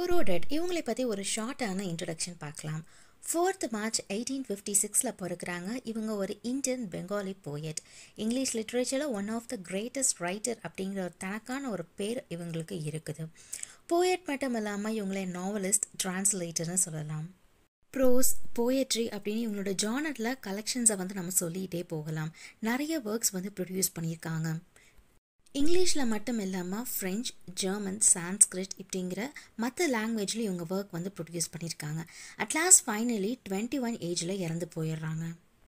ஃப்ளோரோடெட் இவங்களை பற்றி ஒரு ஷார்ட்டான இன்ட்ரடக்ஷன் பார்க்கலாம் ஃபோர்த் மார்ச் எயிட்டீன் ஃபிஃப்டி சிக்ஸில் பிறக்கிறாங்க இவங்க ஒரு இந்தியன் பெங்காலி போயட் இங்கிலீஷ் லிட்ரேச்சரில் one of the greatest writer அப்படிங்கிற ஒரு தனக்கான ஒரு பேர் இவங்களுக்கு இருக்குது போயட் மட்டும் இல்லாமல் இவங்களை நாவலிஸ்ட் டிரான்ஸ்லேட்டர்னு சொல்லலாம் ப்ரோஸ் போயட்ரி அப்படின்னு இவங்களோட ஜானரில் கலெக்ஷன்ஸை வந்து நம்ம சொல்லிகிட்டே போகலாம் நிறைய ஒர்க்ஸ் வந்து ப்ரொடியூஸ் பண்ணியிருக்காங்க இங்கிலீஷில் மட்டும் இல்லாமல் ஃப்ரெஞ்ச் ஜெர்மன் சான்ஸ்கிரிட் இப்படிங்கிற மற்ற லாங்குவேஜில் இவங்க ஒர்க் வந்து ப்ரொடியூஸ் பண்ணியிருக்காங்க அட்லாஸ்ட் ஃபைனலி டுவெண்ட்டி ஒன் ஏஜில் இறந்து போயிடுறாங்க